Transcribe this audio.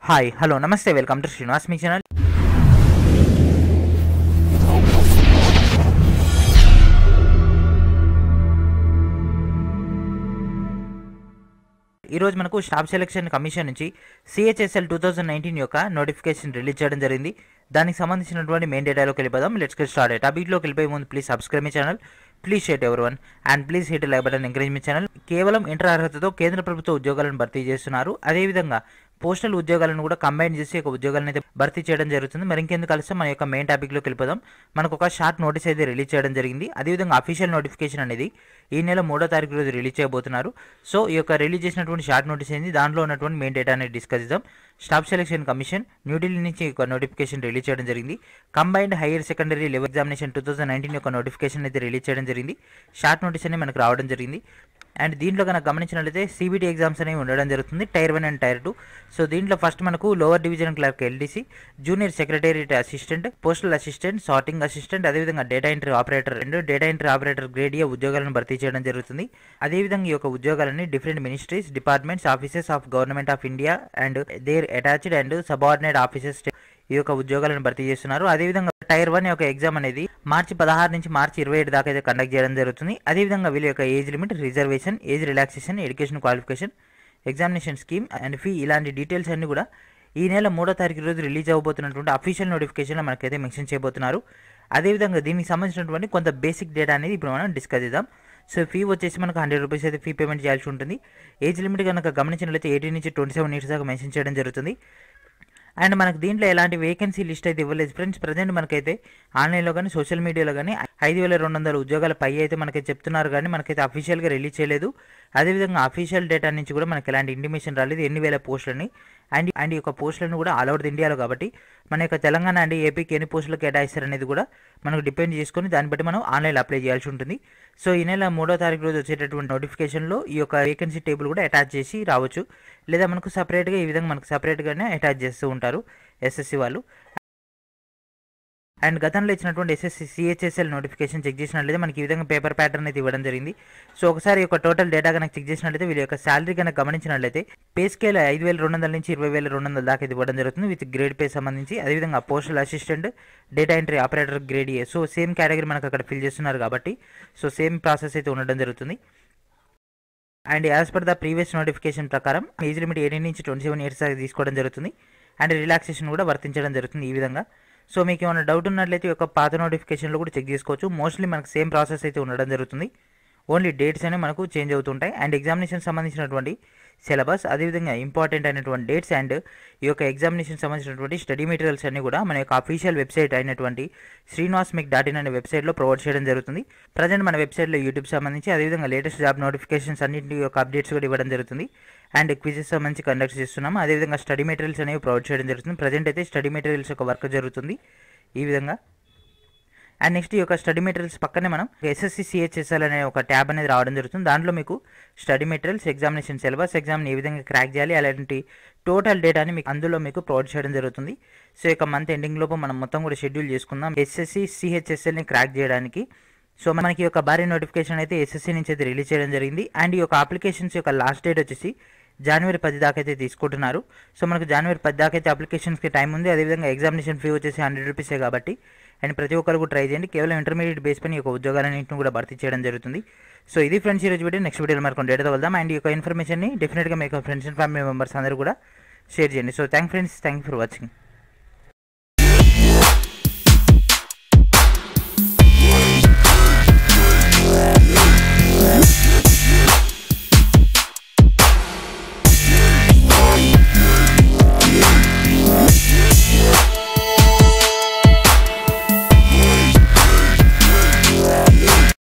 hi hello నమస్తే welcome to Srinivas మీ channel ఈరోజు మనకు స్టాఫ్ సెలక్షన్ కమిషన్ నుంచి సిహెచ్ఎస్ఎల్ టూ థౌజండ్ నైన్టీన్ యొక్క నోటిఫికేషన్ రిలీజ్ చేయడం జరిగింది దానికి సంబంధించినటువంటి మెయిన్ డేటాలోకి వెళ్ళిపోదాం లెట్స్ గెట్ స్టార్ట్ ఆ వీటిలోకి వెళ్ళిపోయే ముందు please subscribe my channel please share every one and please hit like button encourage my channel కేవలం ఇంటర్ అర్హతతో కేంద్ర ప్రభుత్వ ఉద్యోగాలను భర్తీ చేస్తున్నారు అదేవిధంగా పోస్టల్ ఉద్యోగాలను కూడా కంబైన్ చేసి ఒక ఉద్యోగాలను అయితే భర్తీ చేయడం జరుగుతుంది మరి ఇంకెందుకు కలిసి మన యొక్క మెయిన్ టాపిక్లోకి వెళ్ళిపోదాం మనకు ఒక షార్ట్ నోటీస్ అయితే రిలీజ్ చేయడం జరిగింది అదేవిధంగా అఫీషియల్ నోటిఫికేషన్ అనేది ఈ నెల మూడో తారీఖు రోజు రిలీజ్ చేయబోతున్నారు సో ఈ యొక్క రిలీజ్ చేసినటువంటి షార్ట్ నోటీస్ ఏంది దాంట్లో ఉన్నటువంటి మెయిన్ డేటా అనేది డిస్కస్ చేద్దాం స్టాఫ్ సెలక్షన్ కమిషన్ న్యూఢిల్లీ నుంచి ఒక నోటిఫికేషన్ రిలీజ్ చేయడం జరిగింది combined higher secondary level examination two thousand nineteen యొక్క నోటిఫికేషన్ అయితే రిలీజ్ చేయడం జరిగింది షార్ట్ నోటీస్ అనేది మనకు రావడం జరిగింది అండ్ దీంట్లో కనుక గమనించినట్లయితే సిబిటి ఎగ్జామ్స్ అనేవి ఉండడం జరుగుతుంది tier one and tier two so దీంట్లో ఫస్ట్ మనకు lower division clerk LDC junior secretariat assistant postal assistant sorting assistant అదేవిధంగా డేటా ఎంట్రీ ఆపరేటర్ రెండు data entry operator grade A ఉద్యోగాలను భర్తీ చేయడం జరుగుతుంది అదేవిధంగా ఈ యొక్క ఉద్యోగాలని different ministries departments offices of government of India and their attached and subordinate offices ఈ యొక్క ఉద్యోగాలను భర్తీ చేస్తున్నారు అదేవిధంగా టైర్ వన్ యొక్క ఎగ్జామ్ అనేది మార్చి పదహారు నుంచి మార్చి ఇరవై ఏడు దాకా అయితే కండక్ట్ చేయడం జరుగుతుంది అదేవిధంగా వీళ్ళ యొక్క age limit reservation age relaxation education qualification examination scheme and fee ఇలాంటి డీటెయిల్స్ అన్ని కూడా ఈ నెల మూడో తారీఖు రోజు రిలీజ్ అవ్వబోతున్నటువంటి అఫీషియల్ నోటిఫికేషన్లో మనకైతే మెన్షన్ చేయబోతున్నారు అదేవిధంగా దీనికి సంబంధించినటువంటి కొంత బేసిక్ డేటా అనేది ఇప్పుడు మనం డిస్కస్ చేద్దాం సో ఫీ వచ్చేసి మనకు హండ్రెడ్ రూపీస్ అయితే ఫీ పేమెంట్ చేయాల్సి ఉంటుంది ఏజ్ లిమిట్ కనుక గమనించినట్లయితే ఎయిటీన్ నుంచి ట్వంటీ సెవెన్ ఇయర్స్ దాకా మెన్షన్ చేయడం జరుగుతుంది అండ్ మనకు దీంట్లో ఎలాంటి వేకెన్సీ లిస్ట్ అయితే ఇవ్వలేదు ఫ్రెండ్స్ ప్రజెంట్ మనకైతే ఆన్లైన్లో కానీ సోషల్ మీడియాలో కానీ ఐదు వేల రెండు వందల ఉద్యోగాల పై అయితే మనకి చెప్తున్నారు కానీ మనకైతే అఫీషియల్గా రిలీజ్ చేయలేదు అదేవిధంగా అఫీషియల్ డేటా నుంచి కూడా మనకి ఎలాంటి ఇంటిమేషన్ రాలేదు ఎన్ని వేల పోస్టులని అండ్ అండ్ ఈ యొక్క పోస్టులను కూడా ఆల్ ఓవర్ ఇండియాలో కాబట్టి మన యొక్క తెలంగాణ అండ్ ఏపీకి ఎన్ని పోస్టులు కేటాయిస్తారు అనేది కూడా మనకు డిపెండ్ చేసుకొని దాన్ని బట్టి మనం ఆన్లైన్లో అప్లై చేయాల్సి ఉంటుంది సో ఈ నెల మూడో తారీఖు రోజు వచ్చేటటువంటి నోటిఫికేషన్లో ఈ యొక్క వేకెన్సీ టేబుల్ కూడా అటాచ్ చేసి రావచ్చు లేదా మనకు సపరేట్గా ఈ విధంగా మనకు సపరేట్గానే అటాచ్ చేస్తూ ఉంటారు ఎస్ఎస్సి వాళ్ళు అండ్ గతంలో ఇచ్చినటువంటి ఎస్ఎస్సి సిహెచ్ఎస్ఎల్ నోటిఫికేషన్ చెక్ చేసినట్లయితే మనకి ఈ విధంగా పేపర్ ప్యాటర్న్ అయితే ఇవ్వడం జరిగింది సో ఒకసారి యొక్క టోటల్ డేటా కనుక చెక్ చేసినట్లయితే వీళ్ళ యొక్క శాలరీ కనుక గమనించినట్లయితే పే స్కేల్ ఐదు వేల రెండు వందల నుంచి ఇరవై వేల రెండు వందల దాకా ఇది ఇవ్వడం జరుగుతుంది విత్ గ్రేడ్ పే సంబంధించి అదేవిధంగా postal assistant data entry operator grade A so same category మనకు అక్కడ ఫిల్ చేస్తున్నారు కాబట్టి సో సేమ్ ప్రాసెస్ అయితే ఉండడం జరుగుతుంది and as per the previous notification ప్రకారం ఏజ్ లిమిట్ ఎయిటీన్ నుంచి ట్వంటీ సెవెన్ ఇయర్స్ దాకా తీసుకోవడం జరుగుతుంది అండ్ రిలాక్సేషన్ కూడా వర్తించడం జరుగుతుంది ఈ విధంగా సో మీకు ఏమైనా డౌట్ ఉన్నట్లయితే ఈ యొక్క పాత నోటిఫికేషన్లో కూడా చెక్ చేసుకోవచ్చు మోస్ట్లీ మనకు సేమ్ ప్రాసెస్ అయితే ఉండడం జరుగుతుంది ఓన్లీ డేట్స్ అనేవి మనకు చేంజ్ అవుతుంటాయి అండ్ ఎగ్జామినేషన్ సంబంధించినటువంటి సిలబస్ అదేవిధంగా ఇంపార్టెంట్ అయినటువంటి డేట్స్ అండ్ ఈ యొక్క ఎగ్జామినేషన్ సంబంధించినటువంటి స్టడీ మెటీరియల్స్ అన్ని కూడా మన యొక్క అఫీషియల్ వెబ్సైట్ అయినటువంటి శ్రీనివాస్ మిక్ డాట్ ఇన్ అనే వెబ్సైట్లో ప్రొవైడ్ చేయడం జరుగుతుంది ప్రజెంట్ మన వెబ్సైట్లో యూట్యూబ్ సంబంధించి అదేవిధంగా లేటెస్ట్ జాబ్ నోటిఫికేషన్స్ అన్నింటి యొక్క అప్డేట్స్ కూడా ఇవ్వడం జరుగుతుంది అండ్ క్విజెస్ సంబంధించి కండక్ట్ చేస్తున్నాము అదేవిధంగా స్టడీ మెటీరియల్స్ అనేవి ప్రొవైడ్ చేయడం జరుగుతుంది ప్రజెంట్ అయితే స్టడీ మెటీరియల్స్ యొక్క వర్క్ జరుగుతుంది ఈ విధంగా అండ్ నెక్స్ట్ ఈ యొక్క స్టడీ మెటీరియల్స్ పక్కనే మనం ఎస్ఎస్సి సిహెచ్ఎస్ఎల్ అనే ఒక ట్యాబ్ అనేది రావడం జరుగుతుంది దాంట్లో మీకు స్టడీ మెటీరియల్స్ ఎగ్జామినేషన్ సిలబస్ ఎగ్జామ్ని ఏ విధంగా క్రాక్ చేయాలి అలాంటి టోటల్ డేటాని మీకు అందులో మీకు ప్రొవైడ్ చేయడం జరుగుతుంది సో ఇక మంత్ ఎండింగ్ లోపు మనం మొత్తం కూడా షెడ్యూల్ చేసుకుందాం ఎస్ఎస్సి సిహెచ్ఎస్ఎల్ని క్రాక్ చేయడానికి సో మనకి యొక్క భారీ నోటిఫికేషన్ అయితే ఎస్ఎస్సి నుంచి అయితే రిలీజ్ చేయడం జరిగింది అండ్ ఈ యొక్క అప్లికేషన్స్ యొక్క లాస్ట్ డేట్ వచ్చేసి జనవరి పది దాకా అయితే తీసుకుంటున్నారు సో మనకు జనవరి పది దాకా అయితే అప్లికేషన్స్కి టైం ఉంది అదేవిధంగా ఎగ్జామినేషన్ ఫీ వచ్చేసి హండ్రెడ్ రూపీసే కాబట్టి అండ్ ప్రతి ఒక్కరు కూడా ట్రై చేయండి కేవలం ఇంటర్మీడియట్ బేస్ పైన ఈ యొక్క ఉద్యోగాలన్నింటిని కూడా భర్తీ చేయడం జరుగుతుంది సో ఇది ఫ్రెండ్స్ ఈరోజు వీడియో నెక్స్ట్ వీడియోలో మనకు డేటాతో వెళ్దాం అండ్ ఈ యొక్క ఇన్ఫర్మేషన్ని డెఫినెట్గా మీకు ఫ్రెండ్స్ అండ్ ఫ్యామిలీ మెంబర్స్ అందరూ కూడా షేర్ చేయండి so thank friends thank for watching